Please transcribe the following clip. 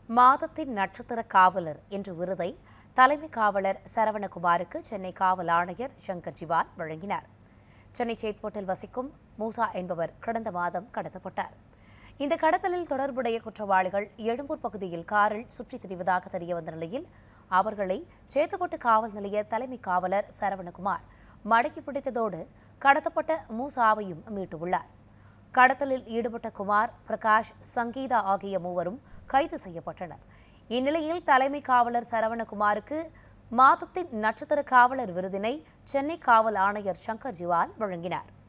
மாதத்தின் நட்சத்திர காவலர் என்ற விருதை தலைமை காவலர் சரவணகுமாருக்கு சென்னை காவல் ஆணையர் சங்கர் ஜிவால் வழங்கினார் சென்னை சேத்போட்டில் வசிக்கும் மூசா என்பவர் கடந்த மாதம் கடத்தப்பட்டார் இந்த கடத்தலில் தொடர்புடைய குற்றவாளிகள் எழும்பூர் பகுதியில் காரில் சுற்றித் திரிவதாக தெரியவந்த நிலையில் அவர்களை சேத்துப்பட்டு காவல் நிலைய தலைமை காவலர் சரவணகுமார் மடக்கி பிடித்ததோடு கடத்தப்பட்ட மூசாவையும் மீட்டுள்ளார் கடத்தலில் ஈடுபட்ட குமார் பிரகாஷ் சங்கீதா ஆகிய மூவரும் கைது செய்யப்பட்டனர் இந்நிலையில் தலைமை காவலர் சரவணகுமாருக்கு மாதத்தின் நட்சத்திர காவலர் விருதினை சென்னை காவல் ஆணையர் சங்கர் ஜிவால் வழங்கினார்